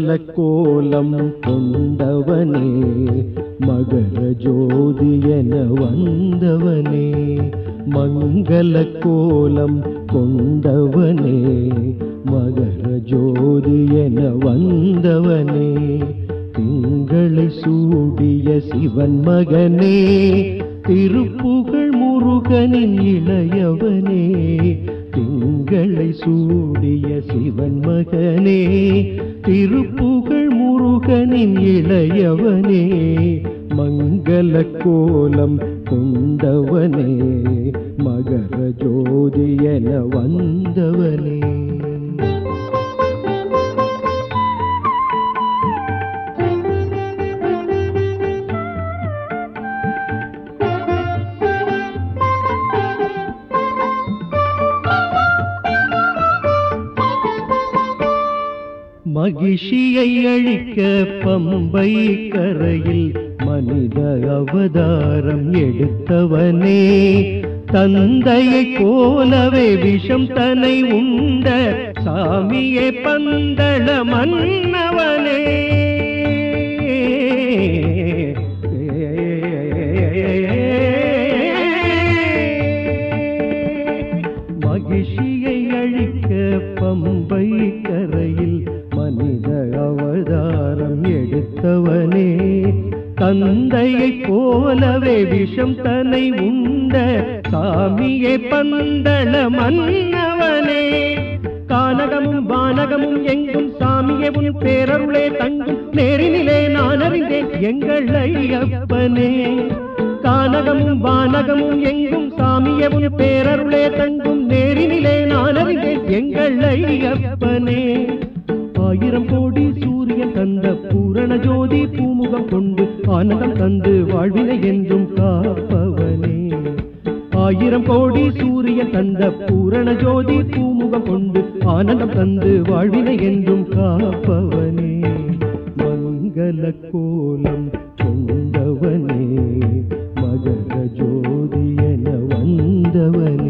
மங்கள கோலம் கொண்டவனே மகர ஜோதி என வந்தவனே மங்கள கோலம் கொண்டவனே மகர ஜோதி என வந்தவனே திங்களை சூடிய சிவன் மகனே திருப்புகழ் முருகனின் இளையவனே திங்களை சூடிய சிவன் மகனே திருப்புகழ் முருகனின் இளையவனே மங்கள கோலம் கொண்டவனே மகர ஜோதி என வந்தவனே மகிழ்ச்சியை அழிக்க பம்பை கரையில் மனித அவதாரம் எடுத்தவனே தந்தையை போலவே விஷம் தனை உண்ட சாமியே பந்தள மன்னவனே மகிழ்ச்சியை அழிக்க பம்பை கரையில் மனித அவதாரம் எடுத்தவனே தந்தையை போலவே விஷம் தன்னை உண்ட சாமியே பந்தள மன்னவனே கானகமும் வானகமும் எங்கும் சாமியே உன் பேரருளே தங்கும் நேரினிலே நான் அறிந்தேன் எங்கள் ஐயப்பனே கானகமும் வானகமும் எங்கும் சாமியே உன் பேரருளே தங்கும் நேரினிலே நான் அறிந்தேன் எங்கள் ஐயப்பனே ஆயிரம் கோடி சூரியன் தந்த பூரண ஜோதி பூமுகம் கொண்டு ஆனந்தம் தந்து வாழ்வினை என்றும் காப்பவனே ஆயிரம் கோடி சூரியன் தந்த பூரண ஜோதி பூமுகம் கொண்டு ஆனந்தம் தந்து வாழ்வினை என்றும் காப்பவனே மங்கள கோலம் கொண்டவனே மகர ஜோதி என வந்தவனே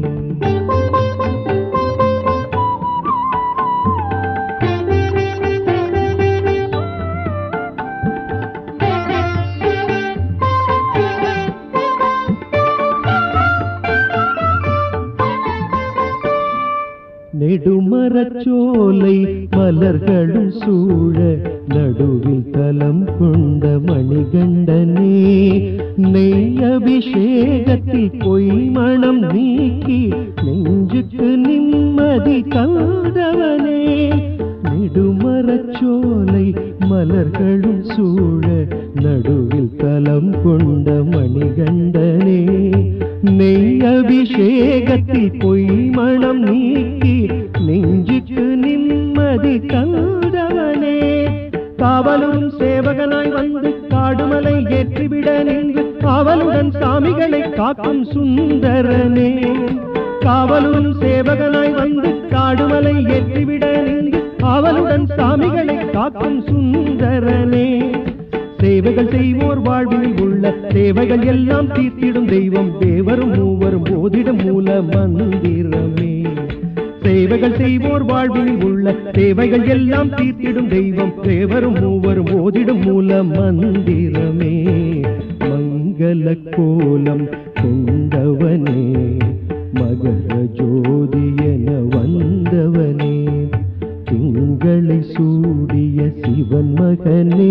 நெடுமரச்சோலை மலர்களும் சூழ நடுவில் தலம் கொண்ட மணிகண்டனே நெய் அபிஷேகத்தில் பொய் மணம் நீக்கி நெஞ்சுக்கு நிம்மதி கந்தவனே நெடுமரச்சோலை மலர்களும் சூழ நடுவில் தலம் கொண்ட மணிகண்டனே நெய் அபிஷேகத்தில் பொய் மணம் நீக்கி நெஞ்சுக்கு நிம்மதி கந்தவனே காவலும் சேவகனாய் வந்து காடுமலை ஏற்றிவிட நின்று காவலுடன் சாமிகளை காக்கும் சுந்தரனே காவலும் சேவகனாய் வந்து காடுமலை ஏற்றிவிட நின்று காவலுடன் சாமிகளை காக்கும் சுந்தரனே சேவைகள் செய்வோர் வாழ்வில் உள்ள தேவைகள் எல்லாம் தீர்த்திடும் தெய்வம் தேவரும் மூவரும் போதிடும் மூல மந்திரமே சேவைகள் செய்வோர் வாழ்வில் உள்ள தேவைகள் எல்லாம் தீர்த்திடும் தெய்வம் தேவரும் மூவரும் ஓதிடும் மூல மந்திரமே மங்கள கோலம் கொண்டவனே மகர ஜோதி என வந்தவனே திங்களை சூடிய சிவன் மகனே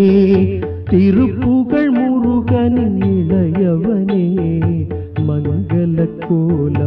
திருப்புகழ் முருகனின் இளையவனே மங்கள கோலம்